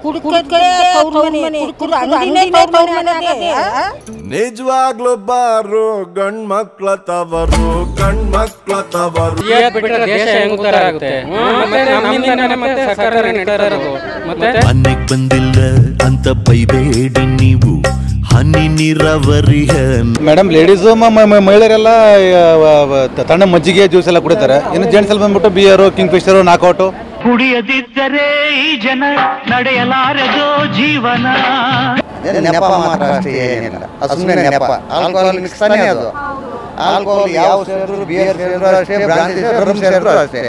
ಕುಡ್ಕಕ್ಕೆ ತವ್ರ್ ಮನೆ, ಕುಡ್ಕುದು ಅಂಗಡಿನೇ ತವ್ರ್ ಮನೆ ಆಗದೆ, ಆ? ನಿಜವಾಗ್ಲೂ ಬಾರು ಗಂಡ್ ಮಕ್ಳ ತವರು ಗಂಡ್ ಮಕ್ಳ ತವರು ಇವತ್ತು ಬಿಟ್ರೆ ದೇಶ ಹೆಂಗ್ ಉದ್ಧಾರ ಆಗುತ್ತೆ ಹ್ಮ್, ಮತ್ತೆ ನಮ್ಮಿಂದಾನೆ ಮತ್ತೆ ಸರ್ಕಾರ ನಡೀತಾ ಇರೋದು ಮತ್ತೆ ಮನೆಗ್ ಬಂದಿಲ್ಲ ಅಂತ ಬೈಬೇಡಿ ನೀವು ಹನಿ ನೀರಾವರಿಯ ಮೇಡಮ್ ಲೇಡೀಸು ಮಹಿಳೆಯರೆಲ್ಲ ಆ, ವ- ವ- ತ- ತಣ್ಣ ಮಜ್ಜಿಗೆ ಜ್ಯೂಸ್ ಎಲ್ಲ ಕುಡಿತಾರೆ ಇನ್ನು ಜೆಂಟ್ಸ್ ಅಲ್ಲಿ ಬಂದ್ಬಿಟ್ಟು ಬಿಯರು ಕಿಂಗ್ ಫಿಶರು ನಾಕೌಟು ಕುಡಿಯದಿದ್ದರೆ ಈ ಜನ ನಡೆಯಲಾರದೋ ಜೀವನ ನೆಪ ಮಾತ್ರ ಅಷ್ಟೇ ಏನಿಲ್ಲ ಅದು ಸುಮ್ಮನೆ ನೆಪ ಆಲ್ಕೋಹಾಲ್ ಮಿಕ್ಸ್ ತಾನೇ ಅದು ಆಲ್ಕೋಹಾಲ್ ಯಾವ ಸೇರಿದ್ರು ಬಿಯರ್ ಸೇರಿದ್ರು ಅಷ್ಟೇ ಬ್ರಾಂಡಿ ಸೇರಿದ್ರು rum ಸೇರಿದ್ರು ಅಷ್ಟೇ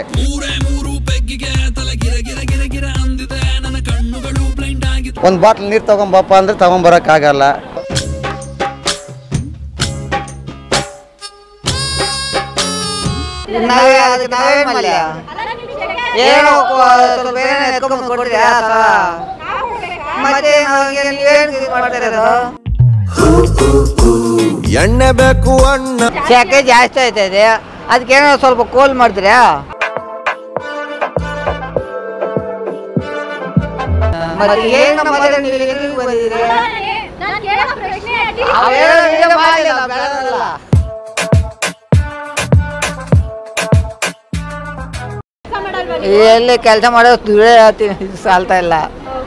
ಒಂದು ಬಾಟ್ಲ್ ನೀರು ತಗೊಂಬಪ್ಪ ಅಂದ್ರೆ ತಗೊಂಬರಕ್ಕಾಗಲ್ಲ ನಾವೇ ಅದಕ್ಕೆ ನಾವೇನ್ ಮಾಡ್ಲಿ? ಏನೋ ಕೊ- ಸ್ವಲ್ಪ ಏನೋ ಎತ್ಕೊಂಡ್ ಕೊಡ್ತೀರಾ ಸಲ? ಮತ್ತೆ ನಾವ್ ಏನ್- ನೀವೇನ್ ಇದು ಮಾಡ್ತಾ ಇರೋದು? ಎಣ್ಣೆ ಬೇಕು ಅಣ್ಣ ಸೆಕೆ ಜಾಸ್ತಿ ಆಯ್ತಾ ಇದೆ ಅದಕ್ಕೇನೋ ಸ್ವಲ್ಪ ಕೋಲ್ ಮಾಡ್ತೀರಾ ಮತ್ತೆ ಏನ್ ನಮ್ಮ ಮನೆಗೆ ನೀವು ಎಲ್ಲಿಗೆ ಬಂದಿದ್ದೀರಿ? ಅವೇನೋ ವಿಡಿಯೋ ಮಾಡ್ಲಿ, ನಾವ್ ಬೇಡನ್ನಲ್ಲ. ಎಲ್ಲಿ ಕೆಲಸ ಮಾಡೋ ದುಡ್ಡು ಸಾಲ್ತಾ ಇಲ್ಲ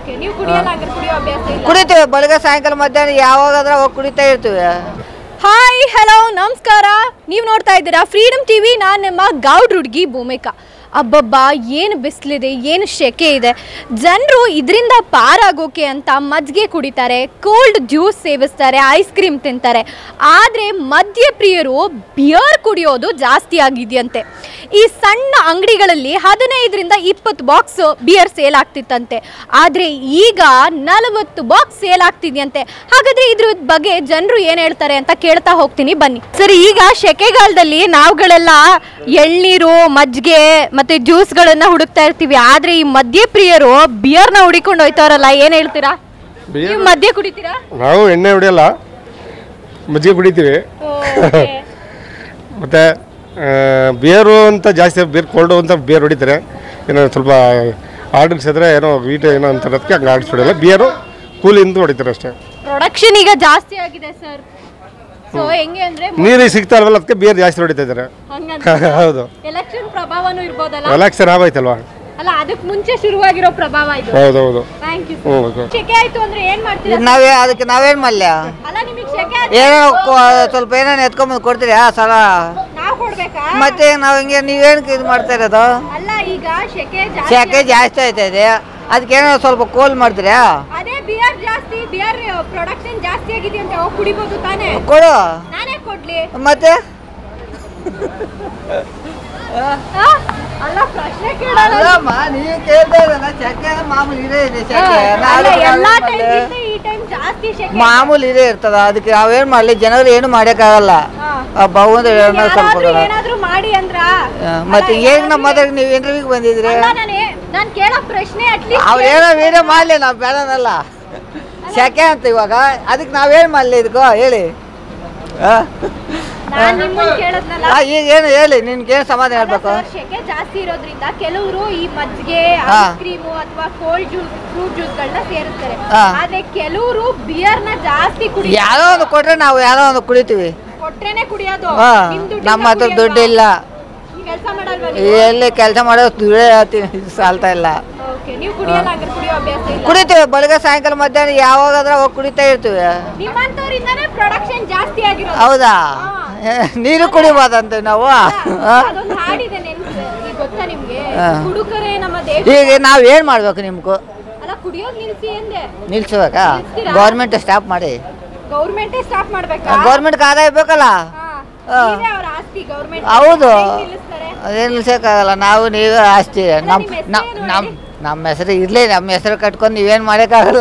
ಕುಡಿತೀವಿ ಬೆಳಗ್ಗೆ ಸಾಯಂಕಾಲ ಮಧ್ಯಾಹ್ನ ಯಾವಾಗಾದ್ರೆ ಹೋಗಿ ಕುಡಿತಾ ಇರ್ತೀವಿ ಹಾಯ್ ಹಲೋ ನಮಸ್ಕಾರ ನೀವು ನೋಡ್ತಾ ಇದ್ದೀರಾ ಫ್ರೀಡಮ್ ಟಿವಿ ನಾನು ನಿಮ್ಮ ಗೌಡ್ ಹುಡುಗಿ ಭೂಮಿಕಾ ಅಬ್ಬಬ್ಬಾ ಏನು ಬಿಸಿಲಿದೆ ಏನು ಶೆಕೆ ಇದೆ ಜನರು ಇದರಿಂದ ಪಾರಾಗೋಕೆ ಅಂತ ಮಜ್ಜಿಗೆ ಕುಡಿತಾರೆ ಕೋಲ್ಡ್ ಜ್ಯೂಸ್ ಸೇವಿಸ್ತಾರೆ ಐಸ್ ಕ್ರೀಮ್ ತಿಂತಾರೆ ಆದರೆ ಮದ್ಯಪ್ರಿಯರು ಬಿಯರ್ ಕುಡಿಯೋದು ಜಾಸ್ತಿ ಆಗಿದೆಯಂತೆ ಈ ಸಣ್ಣ ಅಂಗಡಿಗಳಲ್ಲಿ ಹದಿನೈದರಿಂದ ಇಪ್ಪತ್ತು ಬಾಕ್ಸ್ ಬಿಯರ್ ಸೇಲ್ ಆಗ್ತಿತ್ತಂತೆ ಆದರೆ ಈಗ ನಲವತ್ತು ಬಾಕ್ಸ್ ಸೇಲ್ ಆಗ್ತಿದೆಯಂತೆ ಹಾಗಾದ್ರೆ ಇದ್ರ ಬಗ್ಗೆ ಜನರು ಏನ್ ಹೇಳ್ತಾರೆ ಅಂತ ಕೇಳ್ತಾ ಹೋಗ್ತೀನಿ ಬನ್ನಿ ಸರಿ ಈಗ ಶೆಕೆಗಾಲದಲ್ಲಿ ನಾವುಗಳೆಲ್ಲ ಎಳ್ನೀರು ಮಜ್ಜಿಗೆ ಮತ್ತೆ ಜ್ಯೂಸ್ಗಳನ್ನ ಹುಡುಕ್ತಾ ಇರ್ತೀವಿ ಆದ್ರೆ ಈ ಮದ್ಯಪ್ರಿಯರು ಬಿಯರ್ನ ಹುಡಿಕೊಂಡು ಹೋಯ್ತಾರಲ್ಲ ಏನ್ ಹೇಳ್ತೀರಾ ನೀವು ಮದ್ಯ ಕುಡಿತೀರಾ ನಾವು ಎಣ್ಣೆ ಹೊಡಿಯಲ್ಲ ಮಜ್ಜಿಗೆ ಕುಡಿತೀವಿ ಮತ್ತು ಬಿಯರು ಅಂತ ಜಾಸ್ತಿ ಬಿಯರ್ ಕೋಲ್ಡು ಅಂತ ಬಿಯರ್ ಹೊಡಿತಾರೆ ಏನೋ ಸ್ವಲ್ಪ ಆಡಿಸಿದ್ರೆ ಏನೋ ವೀಟ ಏನೋ ಅಂತರೋದಕ್ಕೆ ಹಂಗೆ ಆಡಿಸ್ಬಿಡಲ್ಲ ಬಿಯರು ಕೂಲಿಂದ ಹೊಡಿತಾರೆ ಅಷ್ಟೇ ಪ್ರೊಡಕ್ಷನ್ ಈಗ ಜಾಸ್ತಿ ಆಗಿದೆ ಸರ್ ಸೊ ಹೆಂಗೆ ಅಂದ್ರೆ ನೀರಿಗೆ ಸಿಗ್ತಾ ಇಲ್ವಲ್ಲ ಅದಕ್ಕೆ ಬಿಯರ್ ಜಾಸ್ತಿ ಹೊಡಿತಾ ಇದ್ದಾರೆ ಹೌದು ಎಲೆಕ್ಷನ್ ಪ್ರಭಾವನೂ ಇರ್ಬೋದಲ್ಲ ಎಲೆಕ್ಷನ್ ಆಗೋಯ್ತಲ್ವಾ ಅಲ್ಲ ಅದಕ್ಕೆ ಮುಂಚೆ ಶುರುವಾಗಿರೋ ಪ್ರಭಾವ ಇದು ಹೌದು ಹೌದು ಥ್ಯಾಂಕ್ ಯು ಹ್ಞೂ ಓಕೆ ಶೆಕೆ ಆಯ್ತು ಅಂದ್ರೆ ಏನ್ ಮಾಡ್ತೀರಾ ನಾವೇ ಅದಕ್ಕೆ ನಾವೇನ್ ಮಾಡ್ಲಿ ಅಲ್ಲ ನಿಮಗೆ ಶೆಕೆ ಏನೋ ಕೊ- ಸ್ವಲ್ಪ ಏನೇನು ಎತ್ಕೊಂಬಂದು ಕೊಡ್ತೀರಾ ಸಲ ನಾವು ಕೊಡ್ಬೇಕಾ ಮತ್ತೆ ನಾವ್ ಹಿಂಗೆ ನೀವೇನ್ ಇದು ಮಾಡ್ತಾ ಇರೋದು ಅಲ್ಲ ಈಗ ಶೆಕೆ ಸೆಕೆ ಜಾಸ್ತಿ ಆಯ್ತಾ ಇದೆ ಅದಕ್ಕೇನೋ ಸ್ವಲ್ಪ ಕೋಲ್ ಮಾಡ್ತೀರಾ ಅದೇ ಬಿಯರ್ ಜಾಸ್ತಿ ಬಿಯರ್ ಪ್ರೊಡಕ್ಷನ್ ಜಾಸ್ತಿ ಆಗಿದೆ ಅಂತ ಹೋಗಿ ಕುಡಿಬೋದು ತಾನೇ ಕೊಡು ನಾನೇ ಕೊಡ್ಲಿ ಮತ್ತೆ ಆ? ಅಲ್ಲ ಪ್ರಶ್ನೆ ಕೇಳಲ್ಲ ಅಲ್ಲಮ್ಮ ನೀವು ಕೇಳ್ತಾ ಇರಲ್ಲ ಸೆಕೆ ಮಾಮೂಲಿ ಇದೇ ಇದೆ ಸೆಕೆ ಅಲ್ಲ ನಾಳೆ ಎಲ್ಲಾ ನಾವೇನ್ ಟೈಮ್ ಮಾಡ್ಲಿ? ಈ ಟೈಮ್ ಜಾಸ್ತಿ ಶೆಕೆ ಮಾಮೂಲಿ ಇದೇ ಇರ್ತದ ಅದಕ್ಕೆ ನಾವೇನ್ ಮಾಡ್ಲಿ ಜನರು ಏನು ಮಾಡಕ್ಕಾಗಲ್ಲ ಹಾ. ಆ ಭಗವಂತ ಏನೋ ಸ್ವಲ್ಪ ಯಾರಾದ್ರೂ ಕೊಡಲ್ಲ. ಏನಾದ್ರೂ ಮಾಡಿ ಅಂದ್ರ ಆ, ಮತ್ತೆ ಈಗ ನಮ್ಮ ಮದ್ರಾಗ ನೀವು ಇಂಟರ್ವ್ಯೂಗೆ ಬಂದಿದ್ರಿ ಅಲ್ಲ ನಾನೇ ನಾನ್ ಕೇಳೋ ಪ್ರಶ್ನೆ ಅಟ್ಲೀಸ್ಟ್ ಅವ್ರೇನೋ ವಿಡಿಯೋ ಮಾಡ್ಲಿ ನಾವು ಬೇಡನಲ್ಲ ಸೆಕೆ ಅಂತ ಇವಾಗ ಅದಕ್ಕೆ ನಾವೇನ್ ಮಾಡ್ಲಿ ಇದಕ್ಕೋ ಹೇಳಿ ಆ? ನಾನ್ ನಿಮ್ಮನ್ನ ಕೇಳದ್ನಲ್ಲ ಆ, ಈಗ ಏನು ಹೇಳಿ ನಿನ್ಗೆ ಏನು ಸಮಾಧಾನ ಹೇಳ್ಬೇಕು ಸರ್, ಶೆಕೆ ಜಾಸ್ತಿ ಇರೋದ್ರಿಂದ ಕೆಲವರು ಈ ಮಜ್ಜಿಗೆ ಹಾ. ಐಸ್ ಕ್ರೀಮು ಅಥವಾ ಕೋಲ್ಡ್ ಜ್ಯೂಸ್ ಫ್ರೂಟ್ ಜ್ಯೂಸ್ ಗಳನ್ನ ಸೇರಿಸ್ತಾರೆ ಹಾ. ಆದ್ರೆ ಕೆಲವರು ಬಿಯರ್ ನ ಜಾಸ್ತಿ ಕುಡಿ ಯಾರೋ ಒಂದು ಕೊಟ್ರೆ ನಾವು ಯಾರೋ ಒಂದು ಕುಡಿತೀವಿ ಕೊಟ್ರೇನೆ ಕುಡಿಯೋದು ಹಾ ನಿಮ್ ದುಡ್ಡಿಂದ ನಮ್ಮ ಹತ್ರ ಕುಡಿಯಲ್ವಾ? ದುಡ್ಡು ಇಲ್ಲ ಕೆಲ್ಸ ಮಾಡಲ್ವಾ ನೀವು ಎಲ್ಲಿ ಕೆಲಸ ಮಾಡೋ ದುಡ್ಡು ಸಾಲ್ತಾ ಇಲ್ಲ ಓಕೆ ನೀವು ಕುಡಿಯಲ್ಲ ಹಂಗಾರೆ ಕುಡಿಯೋ ಅಭ್ಯಾಸ ಇಲ್ಲ ಕುಡಿತೀವಿ ಬೆಳಗ್ಗೆ ಸಾಯಂಕಾಲ ಮಧ್ಯಾಹ್ನ ಯಾವಾಗಾದ್ರೆ ಹೋಗಿ ಕುಡಿತಾ ಇರ್ತೀವಿ ನಿಮ್ಮಂತವರಿಂದಾನೇ ಪ್ರೊಡಕ್ಷನ್ ಜಾಸ್ತಿ ಆಗಿರೋದು ಹೌದಾ ಹಾ. ನೀರು ಕುಡಿಬೋದಂತೆ ನಾವು ಆ? ಅದೊಂದು ಹಾಡಿದೆ ನೆನ್ಪು ಈಗ ಗೊತ್ತಾ ನಿಮ್ಗೆ ಹಾ. ಹುಡುಗರೇ ನಮ್ಮ ದೇಶ ಈಗ ನಾವು ಏನು ಮಾಡ್ಬೇಕು ನಿಮ್ಗೂ ಅಲ್ಲ ಕುಡಿಯೋದ್ ನಿಲ್ಸಿ ಎಂದೆ ನಿಲ್ಸ್ಬೇಕಾ ನಿಲ್ಸ್ತೀರಾ? ಗೌರ್ಮೆಂಟ್ ಸ್ಟಾಪ್ ಮಾಡಿ ಗೌರ್ಮೆಂಟೇ ಸ್ಟಾಪ್ ಮಾಡ್ಬೇಕಾ ಗೌರ್ಮೆಂಟ್ಗೆ ಆದಾಯ ಬೇಕಲ್ಲ ಹಾ. ಹಾ. ನೀವೇ ಅವ್ರ ಆಸ್ತಿ ಗೌರ್ಮೆಂಟ್ ಹೌದು ನಿಲ್ಲಿಸ್ತಾರೆ ಅದೇನು ನಿಲ್ಸಕ್ಕಾಗಲ್ಲ ನಾವು ನೀವೇ ಆಸ್ತಿ ನಮ್ಮ ನಿಮ್ಮ ಹೆಸ್ರು ನಮ್ಮ ಏನು ನಮ್ಮ ನಮ್ಮ ಹೆಸರು ಇರಲಿ ನಮ್ಮ ಹೆಸರು ಕಟ್ಕೊಂಡು ನೀವೇನು ಮಾಡೋಕ್ಕಾಗಲ್ಲ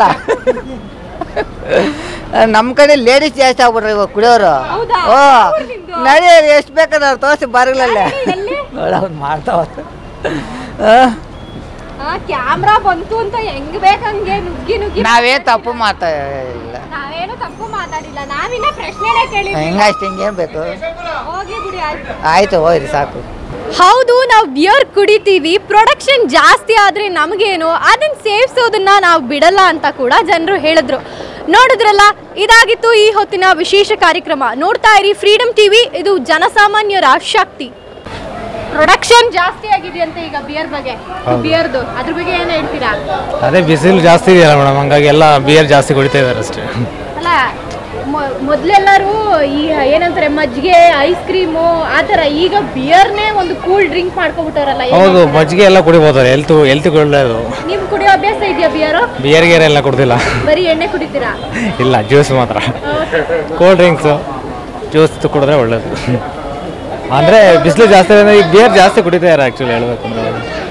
ನಮ್ಮ ಕಡೆ ಲೇಡೀಸ್ ಜಾಸ್ತಿ ಆಗ್ಬಿಟ್ರೆ ಇವಾಗ ಕುಡಿಯೋರು ಹೌದಾ? ಓ ಯಾವ್ರು ನಿಮ್ದು? ನಡಿ ಎಷ್ಟು ಬೇಕಾದ್ರೆ ಅವ್ರು ತೋರಿಸಿ ಬಾರಿಗಳಲ್ಲೇ ಎಲ್ಲಿ? ನೋಡ ಅವ್ನು ಮಾಡ್ತಾವ ಆ ಕ್ಯಾಮ್ರಾ ಬಂತು ಅಂತ ಹೆಂಗ್ ಬೇಕಂಗೆ ನುಗ್ಗಿ ನುಗ್ಗಿ ನಾವೇನು ತಪ್ಪು ಮಾಡ್ತಾ ಇಲ್ಲ ನಾವೇನು ತಪ್ಪು ಮಾತಾಡಿಲ್ಲ ನಾವಿನ್ನ ಪ್ರಶ್ನೆನೇ ಕೇಳಿದ್ವಿ ಹಿಂಗಾಯ್ತು ಹಿಂಗೇನು ಬೇಕು ಹೋಗ್ಲಿ ಬಿಡಿ ಆಯ್ತು ಆಯ್ತು ಹೋಗ್ರಿ ಸಾಕು ಹೌದು ನಾವು ಬಿಯರ್ ಕುಡಿತೀವಿ ಪ್ರೊಡಕ್ಷನ್ ಜಾಸ್ತಿ ಆದರೆ ನಮಗೇನು ಅದನ್ನು ಸೇವಿಸೋದನ್ನ ನಾವು ಬಿಡಲ್ಲ ಅಂತ ಕೂಡ ಜನರು ಹೇಳಿದ್ರು ನೋಡಿದ್ರಲ್ಲ ಇದಾಗಿತ್ತು ಈ ಹೊತ್ತಿನ ವಿಶೇಷ ಕಾರ್ಯಕ್ರಮ ನೋಡ್ತಾ ಇರಿ ಫ್ರೀಡಮ್ ಟಿವಿ ಇದು ಜನಸಾಮಾನ್ಯರ ಶಕ್ತಿ ಪ್ರೊಡಕ್ಷನ್ ಜಾಸ್ತಿ ಆಗಿದೆ ಅಂತ ಈಗ ಬಿಯರ್ ಬಗ್ಗೆ ಬಿಯರ್ದು ಅದ್ರ ಬಗ್ಗೆ ಏನು ಹೇಳ್ತೀರಾ ಅದೇ ಬಿಸಿಲು ಜಾಸ್ತಿ ಇದೆಯಲ್ಲ ಮೇಡಮ್ ಹಂಗಾಗಿ ಎಲ್ಲ ಬಿಯರ್ ಜಾಸ್ತಿ ಕುಡಿತಾ ಇದ್ದಾರೆ ಅಷ್ಟೇ ಅಲ್ಲ ಮೊ- ಮೊದ್ಲೆಲ್ಲರೂ ಈ ಏನಂತಾರೆ ಮಜ್ಜಿಗೆ ಐಸ್ ಕ್ರೀಮು ಆ ಥರ ಈಗ ಬಿಯರ್ನೇ ಒಂದು ಕೂಲ್ ಡ್ರಿಂಕ್ ಮಾಡ್ಕೊಬಿಟ್ಟಾರಲ್ಲ ಹೌದು ಮಜ್ಜಿಗೆ ಎಲ್ಲ ಕುಡಿಬೋದು ಹೆಲ್ತ್ ಹೆಲ್ತ್ ಒಳ್ಳೆಯದು ನಿಮ್ ಕುಡಿಯೋ ಅಭ್ಯಾಸ ಇದೆಯಾ ಬಿಯರು ಬಿಯರ್ ಗೀರ್ ಎಲ್ಲ ಕುಡ್ದಿಲ್ಲ ಬರೀ ಎಣ್ಣೆ ಕುಡಿತೀರಾ ಇಲ್ಲ ಜ್ಯೂಸ್ ಮಾತ್ರ ಕೋಲ್ಡ್ ಡ್ರಿಂಕ್ಸು ಜ್ಯೂಸ್ ಕುಡಿದ್ರೆ ಒಳ್ಳೇದು ಅಂದರೆ ಬಿಸಿಲು ಜಾಸ್ತಿ ಇದೆ ಈಗ ಬಿಯರ್ ಜಾಸ್ತಿ ಕುಡಿತಾ ಇದ್ದಾರೆ ಆ್ಯಕ್ಚುಲಿ ಹೇಳ್ಬೇಕು ಅಂದರೆ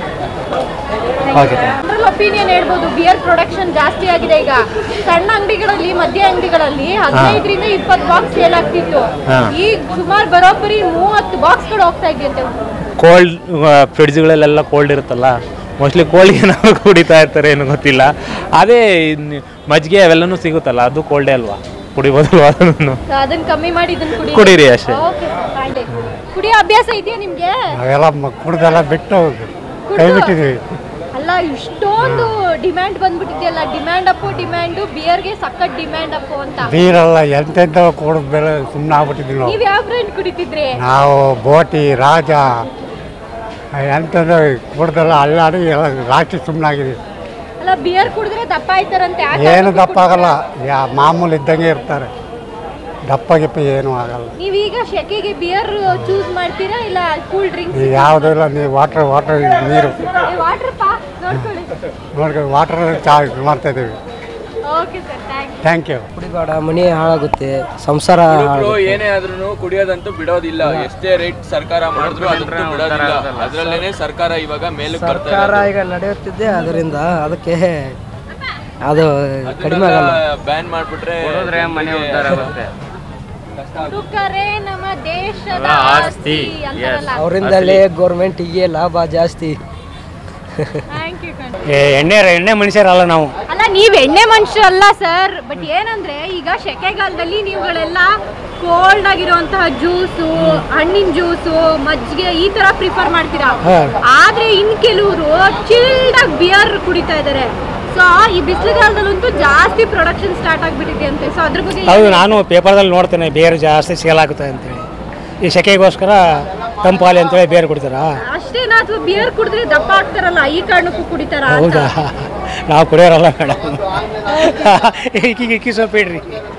ಓಕೆ ಜನರಲ್ ಒಪಿನಿಯನ್ ಹೇಳ್ಬೋದು ಬಿಯರ್ ಪ್ರೊಡಕ್ಷನ್ ಜಾಸ್ತಿ ಆಗಿದೆ ಈಗ ಸಣ್ಣ ಅಂಗಡಿಗಳಲ್ಲಿ ಮಧ್ಯ ಅಂಗಡಿಗಳಲ್ಲಿ ಹದಿನೈದರಿಂದ ಇಪ್ಪತ್ತು ಬಾಕ್ಸ್ ಸೇಲ್ ಆಗ್ತಿತ್ತು ಹಾ. ಈಗ ಸುಮಾರು ಬರೋಬ್ಬರಿ ಮೂವತ್ತು ಬಾಕ್ಸ್ಗಳು ಹೋಗ್ತಾ ಇದೆಯಂತೆ ಕೋಲ್ಡ್ ಫ್ರಿಡ್ಜ್ಗಳಲ್ಲೆಲ್ಲ ಕೋಲ್ಡ್ ಇರುತ್ತಲ್ಲ ಮೋಸ್ಟ್ಲಿ ಕೋಲ್ಡ್ಗೆ ನಾವು ಕುಡಿತಾ ಇರ್ತಾರೆ ಏನು ಗೊತ್ತಿಲ್ಲ ಅದೇ ಇನ್ ಮಜ್ಜಿಗೆ ಅವೆಲ್ಲನೂ ಸಿಗುತ್ತಲ್ಲ ಅದು ಕೋಲ್ಡೇ ಅಲ್ವಾ ಕುಡಿಬೋದಲ್ವಾ ಅದನ್ನು So ಅದನ್ನ ಕಮ್ಮಿ ಮಾಡಿ ಇದನ್ನ ಕುಡಿ ಕುಡೀರಿ ಅಷ್ಟೇ. ಓಕೆ ಕುಡಿಯೋ ಅಭ್ಯಾಸ ಇದೆಯಾ ನಿಮ್ಗೆ ನಾವೆಲ್ಲ ಕುಡ್ದೆಲ್ಲ ಬಿಟ್ಟು ಕುಡ್ದು? ಅಲ್ಲ ಇಷ್ಟೊಂದು ಡಿಮ್ಯಾಂಡ್ ಬಂದ್ಬಿಟ್ಟಿದೆಯಲ್ಲ ಡಿಮ್ಯಾಂಡ್ ಅಪ್ಪು ಡಿಮ್ಯಾಂಡು ಬಿಯರ್ಗೆ ಸಖತ್ ಡಿಮ್ಯಾಂಡ್ ಅಪ್ಪು ಅಂತ ಬೀರೆಲ್ಲ ಎಂತೆಂಥ ಕುಡಿದ ಬೆಲೆ ಸುಮ್ಮನೆ ಆಗ್ಬಿಟ್ಟಿದ್ವಿ ನಾವು ನೀವ್ ಯಾವ ಬ್ರ್ಯಾಂಡ್ ಕುಡಿತಿದ್ರಿ ನಾವು ಬೋಟಿ ರಾಜ ಎಂಥದ್ದು ಕುಡ್ದೆಲ್ಲ ಅಲ್ಲಾಡಿ ಎಲ್ಲ ಲಾಸ್ಟಿಗೆ ಸುಮ್ಮನಾಗಿದ್ದೀವಿ ಅಲ್ಲ ಬಿಯರ್ ಕುಡಿದ್ರೆ ದಪ್ಪ ಆಯ್ತಾರಂತೆ ಆ ಏನು ಕಾರಣಕ್ಕೆ ದಪ್ಪ ಆಗಲ್ಲ ಯಾ ಮಾಮೂಲಿ ಇದ್ದಂಗೆ ಇರ್ತಾರೆ ದಪ್ಪ ಗಿಪ್ಪ ಏನೂ ಆಗಲ್ಲ ನೀವೀಗ ಶೆಕೆಗೆ ಬಿಯರ್ ಚೂಸ್ ಮಾಡ್ತೀರಾ ಇಲ್ಲ ಕೂಲ್ ಡ್ರಿಂಕ್ಸ್ ಈಗ ಯಾವುದೂ ಇಲ್ಲ ನೀವು ವಾಟ್ರ್ ವಾಟ್ರ್ ನೀರು ವಾಟರ್ ಪಾ ನೋಡ್ಕೊಳ್ಳಿ ನೋಡ್ಕೊಂಡು ವಾಟ್ರ್ ಚಾ ಮಾಡ್ತಾ ಇದ್ದೀವಿ okay sir thank thank you ಕುಡಿಬೇಡ ಮನೆ ಹಾಳಾಗುತ್ತೆ ಸಂಸಾರ ಹಾಳಾಗುತ್ತೆ. ಏನೇ ಆದ್ರೂ ಕುಡಿಯೋದಂತೂ ಬಿಡೋದಿಲ್ಲ ಎಷ್ಟೇ ರೇಟ್ ಸರ್ಕಾರ ಮಾಡಿದ್ರು ಅದಂತೂ ಬಿಡೋದಿಲ್ಲ ಅದ್ರಲ್ಲೇನೆ ಸರ್ಕಾರ ಇವಾಗ ಮೇಲಕ್ಕೆ ಬರ್ತಾ ಸರ್ಕಾರ ಈಗ ನಡೆಯುತ್ತಿದ್ದೆ ಅದರಿಂದ ಅದಕ್ಕೆ ಅದು ಕಡಿಮೆ ಆಗಲ್ಲ ಬ್ಯಾನ್ ಮಾಡ್ಬಿಟ್ರೆ ಮನೆ ಉದ್ಧಾರ ಆಗುತ್ತೆ ಹುಡುಗರೇ ನಮ್ಮ ದೇಶದ ಆಸ್ತಿ ಅಂತಾರಲ್ಲ ಅವರಿಂದಲೇ ಗೌರ್ಮೆಂಟಿಗೆ ಲಾಭ ಜಾಸ್ತಿ ಥ್ಯಾಂಕ್ ಯು ಕಣ್ ಎಣ್ಣೆ ಎಣ್ಣೆ ಮನುಷ್ಯರಲ್ಲ ನಾವು ಅಲ್ಲ ನೀವ್ ಎಣ್ಣೆ ಮನುಷ್ಯರಲ್ಲ ಸರ್ ಬಟ್ ಏನಂದ್ರೆ ಈಗ ಸೆಕೆಗಾಲದಲ್ಲಿ ನೀವುಗಳೆಲ್ಲ ಕೋಲ್ಡ್ ಆಗಿರುವಂತಹ ಜ್ಯೂಸು ಹಣ್ಣಿನ ಜ್ಯೂಸು ಮಜ್ಜಿಗೆ ಈ ತರ ಪ್ರಿಫರ್ ಮಾಡ್ತೀರಾ ಆದ್ರೆ ಇನ್ ಕೆಲವರು ಚಿಲ್ಡ್ ಆಗಿ ಬಿಯರ್ ಕುಡಿತಾ ಇದಾರೆ ಸೊ ಈ ಬಿಸಿಲುಗಾಲದಲ್ಲಂತೂ ಜಾಸ್ತಿ ಪ್ರೊಡಕ್ಷನ್ ಸ್ಟಾರ್ಟ್ ಆಗ್ಬಿಟ್ಟಿದೆ ಅಂತೆ ಸೊ ಅದ್ರ ಬಗ್ಗೆ ಹೌದು ನಾನು ಪೇಪರ್ದಲ್ಲಿ ನೋಡ್ತೇನೆ ಬೇರೆ ಜಾಸ್ತಿ ಸೇಲ್ ಆಗುತ್ತೆ ಅಂತೇಳಿ ಈ ಸೆಕೆಗೋಸ್ಕರ ತಂಪಾಲಿ ಅಂತೇಳಿ ಬೇರೆ ಕುಡಿತಾರಾ ಅಷ್ಟೇನಾ ಅಥವಾ ಬಿಯರ್ ಕುಡಿದ್ರೆ ದಪ್ಪ ಆಗ್ತಾರಲ್ಲ ಈ ಕಾರಣಕ್ಕೂ ಕುಡಿತಾರ ಹೌದಾ ನಾವು ಕುಡಿಯೋರಲ್ಲ ಮೇಡಮ್ ಈಗ ಇಕ್ಕಿ ಸ್ವಲ್ಪ ಇಡ್ರಿ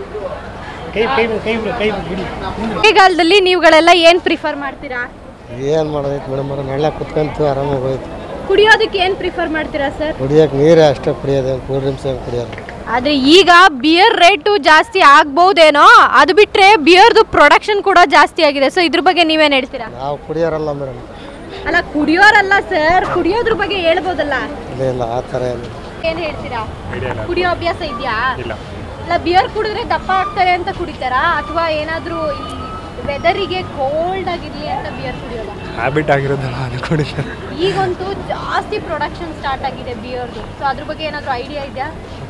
ಕೈ ಕೈ ಬಿಡು, ಕೈ ಬಿಡು, ಕೈ ಬಿಡು, ಬಿಡಿ ಸೆಕೆಗಾಲದಲ್ಲಿ ನೀವುಗಳೆಲ್ಲ ಏನ್ ಪ್ರಿಫರ್ ಮಾಡ್ತೀರಾ ಏನು ಮಾಡೋದೈತೆ ಮೇಡಮ್ ಅವ್ರ ನೆಳ್ಳ ಕುತ್ಕೊಂತು ಆರಾಮಾಗಿ ಹೋಯ್ತು ಕುಡಿಯೋದಕ್ಕೆ ಏನ್ ಪ್ರಿಫರ್ ಮಾಡ್ತೀರಾ ಸರ್ ಕುಡಿಯೋಕೆ ನೀರೇ ಅಷ್ಟೇ ಕುಡಿಯೋದು ಕೂಲ್ ಡ್ರಿಂಕ್ಸ್ ಏನು ಕುಡಿಯೋದು ಆದ್ರೆ ಈಗ ಬಿಯರ್ ರೇಟು ಜಾಸ್ತಿ ಆಗ್ಬಹುದೇನೋ ಅದು ಬಿಟ್ರೆ ಬಿಯರ್ದು ಪ್ರೊಡಕ್ಷನ್ ಕೂಡ ಜಾಸ್ತಿ ಆಗಿದೆ ಸೊ ಇದ್ರ ಬಗ್ಗೆ ನೀವೇನ್ ಹೇಳ್ತೀರಾ ನಾವು ಕುಡಿಯೋರಲ್ಲ ಮೇಡಮ್ ಅಲ್ಲ ಕುಡಿಯೋರಲ್ಲ ಸರ್ ಕುಡಿಯೋದ್ರ ಬಗ್ಗೆ ಹೇಳ್ಬೋದಲ್ಲ ಇಲ್ಲ ಇಲ್ಲ ಆ ಥರ ಏನು ಏನ್ ಹೇಳ್ತೀರಾ ಕುಡಿಯೋ ಅಭ್ಯಾಸ ಇದೆಯಾ ಅಲ್ಲ ಬಿಯರ್ ಕುಡಿದ್ರೆ ದಪ್ಪ ಆಗ್ತಾರೆ ಅಂತ ಕುಡಿತಾರಾ ಅಥವಾ ಏನಾದ್ರೂ ಈ ವೆದರಿಗೆ ಕೋಲ್ಡ್ ಆಗಿರ್ಲಿ ಅಂತ ಬಿಯರ್ ಕುಡಿಯೋದ ಹ್ಯಾಬಿಟ್ ಆಗಿರೋದಲ್ಲ ಅದು ಕುಡಿತಾರೆ ಈಗಂತೂ ಜಾಸ್ತಿ ಪ್ರೊಡಕ್ಷನ್ ಸ್ಟಾರ್ಟ್ ಆಗಿದೆ ಬಿಯರ್ದು ಸೊ ಅದ್ರ ಬಗ್ಗೆ ಏನಾದ್ರೂ ಐಡಿಯಾ ಇದೆಯಾ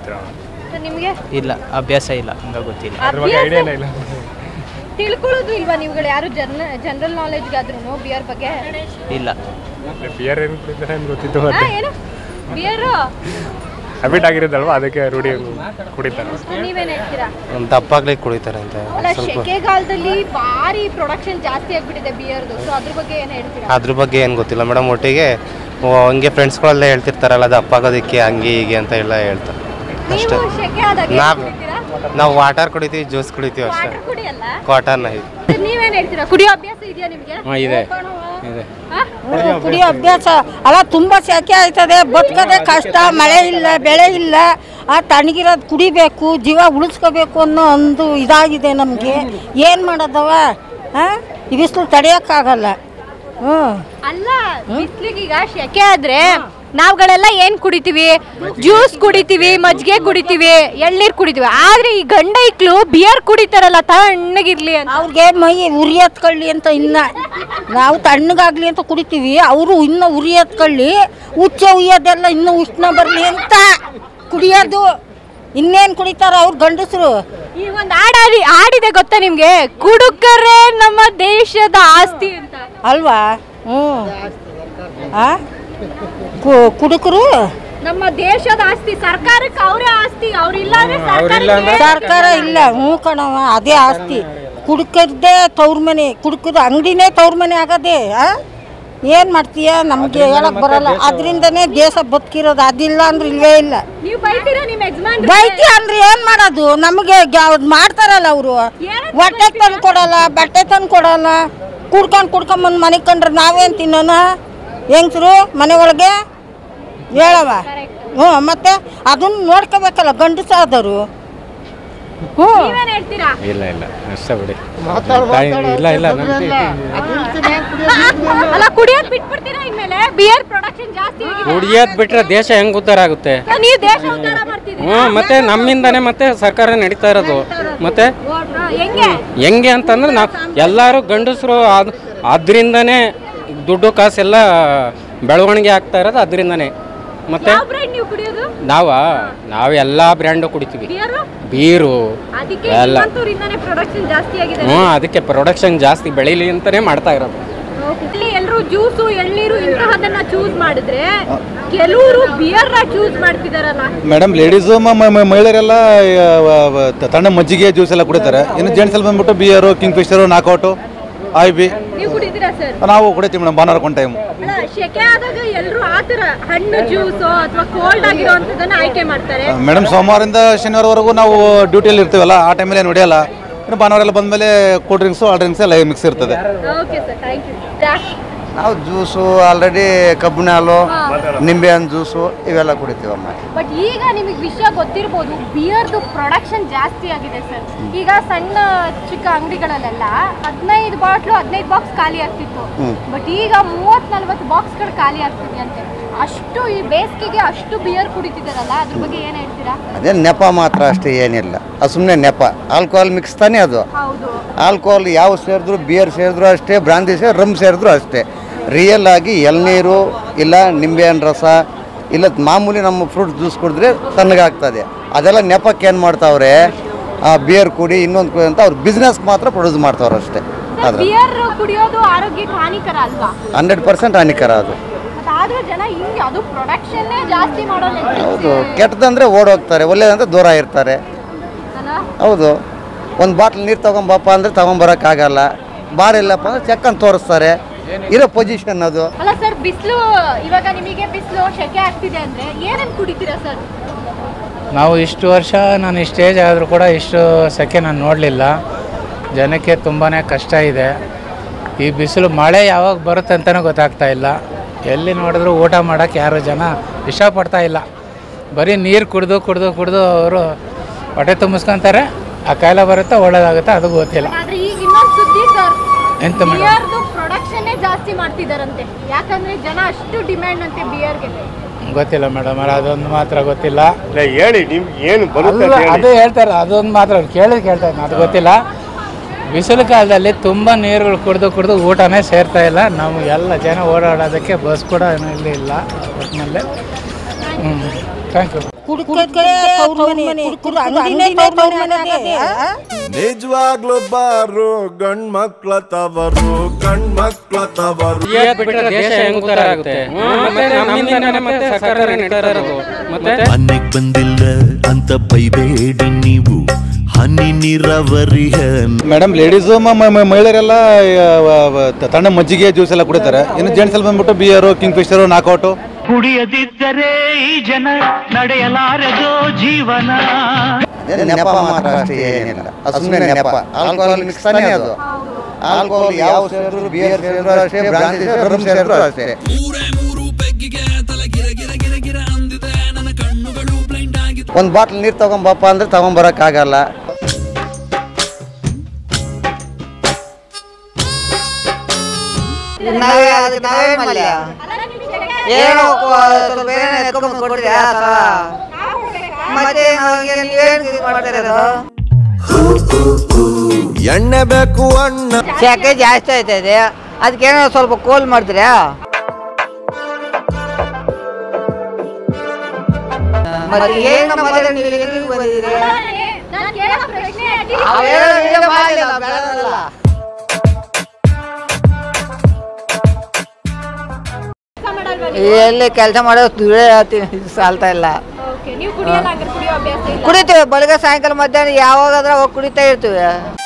ಸೊ ನಿಮಗೆ ಇಲ್ಲ ಅಭ್ಯಾಸ ಇಲ್ಲ ಹಂಗ ಗೊತ್ತಿಲ್ಲ ಅಭ್ಯಾಸ ತಿಳ್ಕೊಳ್ಳೋದು ಇಲ್ವಾ ನೀವುಗಳು ಯಾರು ಜರ್ನ ಜನರಲ್ ನಾಲೆಜ್ಗಾದ್ರೂ ಬಿಯರ್ ಬಗ್ಗೆ ಇಲ್ಲ ಬಿಯರ್ ಏನು ಕುಡಿತಾರೆ ಅಂತ ಗೊತ್ತಿತ್ತು ಹಾ, ಏನು ಬಿಯರು ಹ್ಯಾಬಿಟ್ ಆಗಿರೋದಲ್ವಾ ಅದಕ್ಕೆ ರೂಢಿ ಕುಡಿತಾರೆ ನೀವೇನ್ ಹೇಳ್ತೀರಾ ದಪ್ಪಾಗ್ಲಿಕ್ಕೆ ಕುಡಿತಾರೆ ಅಂತ ಅಲ್ಲ ಸೆಕೆಗಾಲದಲ್ಲಿ ಭಾರಿ ಪ್ರೊಡಕ್ಷನ್ ಜಾಸ್ತಿ ಆಗ್ಬಿಟ್ಟಿದೆ ಬಿಯರ್ದು ಸೊ ಅದ್ರ ಬಗ್ಗೆ ಏನ್ ಹೇಳ್ತೀರಾ ಅದ್ರ ಬಗ್ಗೆ ಏನು ಗೊತ್ತಿಲ್ಲ ಮೇಡಮ್ ಒಟ್ಟಿಗೆ ಓ, ಹಂಗೆ ಫ್ರೆಂಡ್ಸ್ಗಳೆಲ್ಲ ಹೇಳ್ತಿರ್ತಾರಲ್ಲ ದಪ್ಪಾಗೋದಕ್ಕೆ ಹಂಗೆ ಹೀಗೆ ಅಂತ ಎಲ್ಲ ಹೇಳ್ತಾರೆ ಅಷ್ಟೇ ನೀವು ಶೆಕೆ ಆದಾಗ ಏನ್ ನಾವ್- ಕುಡಿತೀರಾ ನಾವು ವಾಟರ್ ಕುಡಿತೀವಿ ಜ್ಯೂಸ್ ಕುಡಿತೀವಿ ಅಷ್ಟೇ ವಾಟರ್ ಕುಡಿಯಲ್ಲ ಕ್ವಾಟರ್ನ ಇದು ಸರ್, ನೀವೇನ್ ಹೇಳ್ತೀರಾ ಕುಡಿಯೋ ಅಭ್ಯಾಸ ಇದೆಯಾ ನಿಮ್ಗೆ ಇದೆ. ಇದೆ ಕುಡಿಯೋ ಅಭ್ಯಾಸ ಅಲ್ಲ ತುಂಬ ಸೆಕೆ ಆಯ್ತದೆ ಬದುಕೋದೇ ಕಷ್ಟ ಮಳೆ ಇಲ್ಲ ಬೆಳೆ ಇಲ್ಲ ಆ ತಣ್ಣಗಿರೋದು ಕುಡಿಬೇಕು ಜೀವ ಉಳಿಸ್ಕೋಬೇಕು ಅನ್ನೋ ಒಂದು ಇದಾಗಿದೆ ನಮಗೆ ಏನು ಮಾಡೋದವ ಹಾಂ ಈ ಬಿಸಿಲು ತಡೆಯೋಕ್ಕಾಗಲ್ಲ ಹ್ಞೂ ಅಲ್ಲ ಬಿಸ್ಲಿಗೀಗ ಶೆಕೆ ಆದ್ರೆ ನಾವುಗಳೆಲ್ಲ ಏನ್ ಕುಡಿತೀವಿ ಜ್ಯೂಸ್ ಕುಡಿತೀವಿ ಮಜ್ಜಿಗೆ ಕುಡಿತೀವಿ ಎಳ್ನೀರ್ ಕುಡಿತೀವಿ ಆದ್ರೆ ಈ ಗಂಡ ಇಕ್ಳು ಬಿಯರ್ ಕುಡಿತಾರಲ್ಲ ತಣ್ಣಗಿರ್ಲಿ ಅಂತ ಅವ್ರಿಗೆ ಮೈ ಉರಿ ಹತ್ಕೊಳ್ಳಿ ಅಂತ ಇನ್ನ ನಾವು ತಣ್ಣಗಾಗ್ಲಿ ಅಂತ ಕುಡಿತೀವಿ ಅವರು ಇನ್ನೂ ಉರಿ ಹತ್ಕೊಳ್ಳಿ ಹುಚ್ಚ ಉಯ್ಯೋದೆಲ್ಲ ಇನ್ನೂ ಉಷ್ಣ ಬರಲಿ ಅಂತ ಕುಡಿಯೋದು ಇನ್ನೇನು ಕುಡಿತಾರ ಅವ್ರು ಗಂಡಸರು ಈಗ ಒಂದ್ ಹಾಡಾಡಿ ಆಡಿದೆ ಗೊತ್ತಾ ನಿಮ್ಗೆ ಕುಡುಕರೇ ನಮ್ಮ ದೇಶದ ಆಸ್ತಿ ಅಂತ ಅಲ್ವಾ ಹ್ಞೂ ಆ ಕು- ಕುಡುಕರು ನಮ್ಮ ದೇಶದ ಆಸ್ತಿ ಸರ್ಕಾರಕ್ಕೆ ಅವರೇ ಆಸ್ತಿ ಅವ್ರಿಲ್ಲ ಅಂದ್ರೆ ಸರ್ಕಾರ ಇಲ್ಲ ಹ್ಞೂ ಕಣವ ಅದೇ ಆಸ್ತಿ ಕುಡುಕದ್ದೇ ತವ್ರ ಮನೆ ಕುಡುಕದ ಅಂಗಡಿನೇ ತವ್ರ ಮನೆ ಆಗದೆ ಆ ಏನು ಮಾಡ್ತೀಯ ನಮಗೆ ಹೇಳಕ್ ಬರಲ್ಲ ಅದರಿಂದನೇ ದೇಶ ಬದುಕಿರೋದು ಅದಿಲ್ಲ ಅಂದ್ರೆ ಇಲ್ವೇ ಇಲ್ಲ ನೀವು ಬೈತೀರಾ ನಿಮ್ಮ ಯಜಮಾನ್ ಬೈತಿ ಅಂದ್ರೆ ಏನು ಮಾಡೋದು ನಮಗೆ ಮಾಡ್ತಾರಲ್ಲ ಅವರು ಹೊಟ್ಟೆ ತಂದು ಕೊಡಲ್ಲ ಬಟ್ಟೆ ತಂದು ಕೊಡಲ್ಲ ಕುಡ್ಕೊಂಡು ಕುಡ್ಕೊಂಬಂದು ಮನೆಗೆ ಕಂಡ್ರೆ ನಾವೇನು ತಿನ್ನೋಣ ಹೆಂಗ್ಸ್ರು ಮನೆ ಒಳಗೆ ಹೇಳವ ಹ್ಞೂ ಮತ್ತೆ ಅದನ್ನ ನೋಡ್ಕೋಬೇಕಲ್ಲ ಗಂಡಸಾದವರು ಹ್ಞೂ ನೀವೇನ್ ಹೇಳ್ತೀರಾ ಇಲ್ಲ ಇಲ್ಲ ಅಷ್ಟೇ ಬಿಡಿ ಇಲ್ಲ ಇಲ್ಲ ನಮ್ಗೆ ಅಲ್ಲ ಕುಡಿಯೋದ್ ಬಿಟ್ಬಿಡ್ತೀರಾ ಇನ್ಮೇಲೆ ಬಿಯರ್ ಪ್ರೊಡಕ್ಷನ್ ಜಾಸ್ತಿ ಆಗಿದೆ ಕುಡಿಯೋದ್ ಬಿಟ್ರೆ ದೇಶ ಹೆಂಗ್ ಉದ್ಧಾರ ಆಗುತ್ತೆ ನೀವು ದೇಶ ಉದ್ಧಾರ ಮಾಡ್ತಿದ್ದೀರಾ ಹ್ಞೂ ಮತ್ತೆ ನಮ್ಮಿಂದಾನೆ ಮತ್ತೆ ಸರ್ಕಾರ ನಡೀತಾ ಇರೋದು ಮತ್ತೆ ಹಾ, ಹೆಂಗೆ ಹೆಂಗೆ ಅಂತಂದ್ರೆ ನಾವು ಎಲ್ಲರೂ ಗಂಡಸರು ಅದ್ ಅದರಿಂದನೇ ದುಡ್ಡು ಕಾಸೆಲ್ಲ ಬೆಳವಣಿಗೆ ಆಗ್ತಾ ಇರೋದು ಅದರಿಂದನೇ ಮತ್ತೆ ಯಾವ ಬ್ರ್ಯಾಂಡ್ ನೀವು ಕುಡಿಯೋದು ನಾವ ನಾವು ಎಲ್ಲ ಬ್ರ್ಯಾಂಡು ಕುಡಿತೀವಿ ಬಿಯರು ಬೀರು ಅದಕ್ಕೆ ಎಲ್ಲ ನಿಮ್ಮಂತೂರಿಂದಾನೇ ಪ್ರೊಡಕ್ಷನ್ ಜಾಸ್ತಿ ಆಗಿದೆ ಹ್ಞೂ ಅದಕ್ಕೆ ಪ್ರೊಡಕ್ಷನ್ ಜಾಸ್ತಿ ಬೆಳೀಲಿ ಅಂತಾನೆ ಮಾಡ್ತಾ ಇರೋದು ಇಲ್ಲಿ ಎಲ್ಲರೂ ಜ್ಯೂಸು ಎಳ್ನೀರು ಇಂತಹದನ್ನ ಚೂಸ್ ಮಾಡಿದ್ರೆ ಕೆಲವರು ಬಿಯರ್ ನ ಚೂಸ್ ಮಾಡ್ತಿದಾರಲ್ಲ ಮೇಡಮ್ ಲೇಡೀಸು ಮಹಿಳೆಯರೆಲ್ಲ ಆ, ವ- ವ- ತ- ತಣ್ಣ ಮಜ್ಜಿಗೆ ಜ್ಯೂಸ್ ಎಲ್ಲ ಕುಡಿತಾರೆ ಇನ್ನು ಜೆಂಟ್ಸ್ ಅಲ್ಲಿ ಬಂದ್ಬಿಟ್ಟು ಬಿಯರು ಕಿಂಗ್ ಫಿಶರು ನಾಕೌಟು ಐ ಬಿ ನೀವು ಕುಡಿತೀರಾ ಸರ್ ನಾವು ಕುಡಿತೀವಿ ಮೇಡಮ್ ಭಾನುವಾರ ಒಂದು ಟೈಮ್ ಅಲ್ಲ ಶೆಕೆ ಆದಾಗ ಎಲ್ಲರೂ ಆತರ ಹಣ್ಣು ಜ್ಯೂಸು ಅಥವಾ ಕೋಲ್ಡ್ ಆಗಿರೋಂಥದ್ದನ್ನ ಆಯ್ಕೆ ಮಾಡ್ತಾರೆ ಮೇಡಮ್ ಸೋಮವಾರದಿಂದ ಶನಿವಾರವರೆಗೂ ನಾವು ಡ್ಯೂಟಿಯಲ್ಲಿ ಇರ್ತೀವಲ್ಲ ಆ ಟೈಮಲ್ಲಿ ಏನು ಹೊಡೆಯಲ್ಲ ಇನ್ನು ಭಾನುವಾರ ಎಲ್ಲ ಬಂದಮೇಲೆ ಕೂಲ್ ಡ್ರಿಂಕ್ಸು ಆ ಡ್ರಿಂಕ್ಸ್ ಎಲ್ಲ ಮಿಕ್ಸ್ ಇರ್ತದೆ ಓಕೆ ಸರ್ ಥ್ಯಾಂಕ್ ಯು ನಾವು ಜ್ಯೂಸು ಆಲ್ರೆಡಿ ಕಬ್ಬಿನ ಹಾಲು ನಿಂಬೆ ಹಣ್ಣು ಜ್ಯೂಸು ಇವೆಲ್ಲ ಕುಡಿತೀವಮ್ಮ ಬಟ್ ಈಗ ನಿಮಗೆ ವಿಷಯ ಗೊತ್ತಿರ್ಬೋದು ಬಿಯರ್ದು ಪ್ರೊಡಕ್ಷನ್ ಜಾಸ್ತಿ ಆಗಿದೆ ಸರ್ ಈಗ ಸಣ್ಣ ಚಿಕ್ಕ ಅಂಗಡಿಗಳಲ್ಲೆಲ್ಲ ಹದಿನೈದು ಬಾಟ್ಲು ಹದಿನೈದು ಬಾಕ್ಸ್ ಖಾಲಿ ಆಗ್ತಿತ್ತು ಹ್ಮ್. ಬಟ್ ಈಗ ಮೂವತ್ ನಲ್ವತ್ತು ಬಾಕ್ಸ್ಗಳು ಖಾಲಿ ಆಗ್ತಿದೆ ಅಂತೆ ಅಷ್ಟು ಈ ಬೇಸಿಗೆಗೆ ಅಷ್ಟು ಬಿಯರ್ ಕುಡಿತಿದಾರಲ್ಲ ಅದ್ರ ಬಗ್ಗೆ ಏನ್ ಹೇಳ್ತೀರಾ ಅದೇ ನೆಪ ಮಾತ್ರ ಅಷ್ಟೇ ಏನಿಲ್ಲ ಅದು ಸುಮ್ಮನೆ ನೆಪ ಆಲ್ಕೋಹಾಲ್ ಮಿಕ್ಸ್ ತಾನೇ ಅದು ಹೌದು ಆಲ್ಕೋಹಾಲ್ ಯಾವ ಸೇರಿದ್ರು ಬಿಯರ್ ಸೇರಿದ್ರು ಅಷ್ಟೇ ಬ್ರಾಂದಿ ಸೇರಿ ರಮ್ ಸೇರಿದ್ರು ಅಷ್ಟೇ ರಿಯಲ್ ಆಗಿ ಎಳ್ನೀರು ಇಲ್ಲ ನಿಂಬೆಹಣ್ಣು ರಸ ಇಲ್ಲ ಮಾಮೂಲಿ ನಮ್ಮ ಫ್ರೂಟ್ ಜ್ಯೂಸ್ ಕುಡಿದ್ರೆ ತಣ್ಣಗಾಗ್ತದೆ ಅದೆಲ್ಲ ನೆಪಕ್ಕೆ ಏನು ಮಾಡ್ತಾವ್ರೆ ಆ ಬಿಯರ್ ಕುಡಿ ಇನ್ನೊಂದು ಕುಡಿ ಅಂತ ಅವ್ರು ಬಿಸ್ನೆಸ್ ಮಾತ್ರ ಪ್ರೊಡ್ಯೂಸ್ ಮಾಡ್ತಾವ್ರೆ ಅಷ್ಟೇ ಅದ್ರ ಬಿಯರ್ ಕುಡಿಯೋದು ಆರೋಗ್ಯಕ್ಕೆ ಹಾನಿಕರ ಅಲ್ವಾ ಹಂಡ್ರೆಡ್ ಪರ್ಸೆಂಟ್ ಹಾನಿಕರ ಅದು ಮತ್ತೆ ಆದ್ರೂ ಜನ ಹಿಂಗೆ ಅದು ಪ್ರೊಡಕ್ಷನ್ನೇ ಜಾಸ್ತಿ ಮಾಡೋಲ್ಲ ಹೌದು ಕೆಟ್ಟದಂದ್ರೆ ಓಡೋಗ್ತಾರೆ ಒಳ್ಳೇದಂದ್ರೆ ದೂರ ಇರ್ತಾರೆ ಹೌದು ಒಂದು ಬಾಟ್ಲ್ ನೀರು ತೊಗೊಂಬಪ್ಪ ಅಂದರೆ ತೊಗೊಂಬರೋಕ್ಕಾಗಲ್ಲ ಬಾರ್ ಇಲ್ಲಪ್ಪ ಅಂದ್ರೆ ಚೆಕ್ ಅಂತ ತೋರಿಸ್ತಾರೆ ಇರೋ ಪೊಸಿಷನ್ ಅದು ಅಲ್ಲ ಸರ್ ಬಿಸಿಲು ಇವಾಗ ನಿಮಗೆ ಬಿಸಿಲು ಶೆಕೆ ಆಗ್ತಿದೆ ಅಂದ್ರೆ ಏನೇನ್ ಕುಡಿತೀರಾ ಸರ್ ನಾವು ಇಷ್ಟು ವರ್ಷ ನಾನು ಇಷ್ಟು ಏಜ್ ಆದರೂ ಕೂಡ ಇಷ್ಟು ಸೆಕೆ ನಾನು ನೋಡಲಿಲ್ಲ ಜನಕ್ಕೆ ತುಂಬಾ ಕಷ್ಟ ಇದೆ ಈ ಬಿಸಿಲು ಮಳೆ ಯಾವಾಗ ಬರುತ್ತೆ ಅಂತಲೂ ಗೊತ್ತಾಗ್ತಾ ಇಲ್ಲ ಎಲ್ಲಿ ನೋಡಿದ್ರು ಊಟ ಮಾಡೋಕ್ಕೆ ಯಾರು ಜನ ಇಷ್ಟಪಡ್ತಾ ಇಲ್ಲ ಬರೀ ನೀರು ಕುಡಿದು ಕುಡಿದು ಕುಡಿದು ಅವರು ಹೊಟ್ಟೆ ತುಂಬಿಸ್ಕೊಂತಾರೆ ಆ ಕಾಯಿಲೆ ಬರುತ್ತೆ ಒಳ್ಳೇದಾಗುತ್ತೆ ಅದು ಗೊತ್ತಿಲ್ಲ ಆದ್ರೆ ಈಗ ಇನ್ನೊಂದು ಸುದ್ದಿ ಸರ್ ಎಂತ ಮೇಡಮ್ ಬಿಯರ್ದು ಪ್ರೊಡಕ್ಷನ್ನೇ ಜಾಸ್ತಿ ಮಾಡ್ತಿದಾರಂತೆ ಯಾಕಂದ್ರೆ ಜನ ಅಷ್ಟು ಡಿಮ್ಯಾಂಡ್ ಅಂತೆ ಬಿಯರ್ಗೆ ಗೊತ್ತಿಲ್ಲ ಮೇಡಮ್ ಅದೊಂದು ಮಾತ್ರ ಗೊತ್ತಿಲ್ಲ ಹೇಳಿ ನಿಮ್ಗೆ ಏನು ಅಲ್ಲ, ಅದೇ ಹೇಳ್ತಾರೆ ಅದೊಂದು ಮಾತ್ರ ಕೇಳಿದ್ ಕೇಳ್ತಾ ಇದ್ದೀನಿ ಅದು ಗೊತ್ತಿಲ್ಲ ಬಿಸಿಲು ಕಾಲದಲ್ಲಿ ತುಂಬ ನೀರುಗಳು ಕುಡಿದು ಕುಡಿದು ಊಟನೇ ಸೇರ್ತಾ ಇಲ್ಲ ನಮಗೆಲ್ಲ ಜನ ಓಡಾಡೋದಕ್ಕೆ ಬಸ್ ಕೂಡ ಏನೂ ಇಲ್ಲಿ ಇಲ್ಲ ಒಟ್ಟಿನಲ್ಲಿ ಹ್ಞೂ ಥ್ಯಾಂಕ್ ಯು ಕುಡುಕದ್ದೇ ತವ್ರ ಮನೆ ಕುಡುಕರು ಅಂಗಡಿನೇ ತವ್ರ ಮನೆ ಆಗದೆ ಆ? ನಿಜವಾಗ್ಲೂ ಬಾರು ಗಂಡ್ ಮಕ್ಳ ತವರು ಗಂಡ್ ಮಕ್ಳ ತವರು ಕುಡಿಯೋದ್ ಬಿಟ್ರೆ ದೇಶ ಹೆಂಗ್ ಉದ್ಧಾರ ಆಗುತ್ತೆ ಹ್ಞೂ, ಮತ್ತೆ ನಮ್ಮಿಂದಾನೆ ಮತ್ತೆ ಸರ್ಕಾರ ನಡೀತಾ ಇರೋದು ಮತ್ತೆ ಮನೆಗ್ ಬಂದಿಲ್ಲ ಅಂತ ಬೈಬೇಡಿ ನೀವು ಹನಿ ನೀರಾವರಿಯ ಮೇಡಮ್ ಲೇಡೀಸು ಮಹಿಳೆಯರೆಲ್ಲ ಆ, ವ- ವ- ತ- ತಣ್ಣ ಮಜ್ಜಿಗೆ ಜ್ಯೂಸ್ ಎಲ್ಲ ಕುಡಿತಾರೆ ಇನ್ನು ಜೆಂಟ್ಸ್ ಅಲ್ಲಿ ಬಂದ್ಬಿಟ್ಟು ಬಿಯರು ಕಿಂಗ್ ಫಿಶರು ನಾಕೌಟು ಕುಡಿಯದಿದ್ದರೆ ಈ ಜನ ನಡೆಯಲಾರದೋ ಜೀವನ ಅದೇ ನೆಪ ಮಾತ್ರ ಅಷ್ಟೇ ಏನಿಲ್ಲ ಅದು ಸುಮ್ಮನೆ ನೆಪ ಆಲ್ಕೋಹಾಲ್ ಮಿಕ್ಸ್ ತಾನೇ ಅದು ಆಲ್ಕೋಹಾಲ್ ಯಾವ ಸೇರಿದ್ರು ಬಿಯರ್ ಸೇರಿದ್ರು ಅಷ್ಟೇ ಬ್ರಾಂದಿ ಸೇರಿದ್ರು ರಮ್ ಸೇರಿದ್ರು ಅಷ್ಟೇ ಒಂದು ಬಾಟ್ಲ್ ನೀರು ತೊಗೊಂಬಪ್ಪ ಅಂದ್ರೆ ತೊಗೊಂಬರೋಕ್ಕಾಗಲ್ಲ ನಾವೇ ಅದಕ್ಕೆ ನಾವೇನ್ ಮಾಡಲಿ ಏನೋ ಕೊ- ಸ್ವಲ್ಪ ಏನೋ ಎತ್ಕೊಂಡ್ ಕೊಡ್ತೀರಾ ಮತ್ತೆ ನಾವೇನ್ ಇದು ಮಾಡ್ತಾ ಇರೋದು ಎಣ್ಣೆ ಬೇಕು ಅಣ್ಣ ಶೆಕೆ ಜಾಸ್ತಿ ಆಯ್ತದೆ ಅದಕ್ಕೇನೋ ಸ್ವಲ್ಪ ಕೋಲ್ ಮಾಡ್ತೀರಾ ಮತ್ತೆ ಏನು ಮತ್ತೆ ನೀವು ಎಲ್ಲಿಗೆ ಬಂದಿದ್ದೀರಿ ನಾನು ಕೇಳೋ ಪ್ರಶ್ನೆ ಅವೇನೋ ವಿಡಿಯೋ ಮಾಡಿಲ್ಲ, ಬೇಡವಲ್ಲ. ಮಾಡಲ್ವಾ ನೀವು ಎಲ್ಲಿ ಕೆಲಸ ಮಾಡೋದು ದುರೇ ಹೇಳ್ತೀನಿ ಸಾಲ್ತಾ ಇಲ್ಲ ಓಕೆ ನೀವು ಕುಡಿಯಲ್ಲ ಹಂಗಾರೆ ಕುಡಿಯೋ ಅಭ್ಯಾಸ ಇಲ್ಲ ಕುಡಿತೀವಿ ಬೆಳಗ್ಗೆ ಸಾಯಂಕಾಲ ಮಧ್ಯಾಹ್ನ ಯಾವಾಗಾದ್ರೆ ಅವಾಗ ಕುಡಿತಾ ಇರ್ತೀವಿ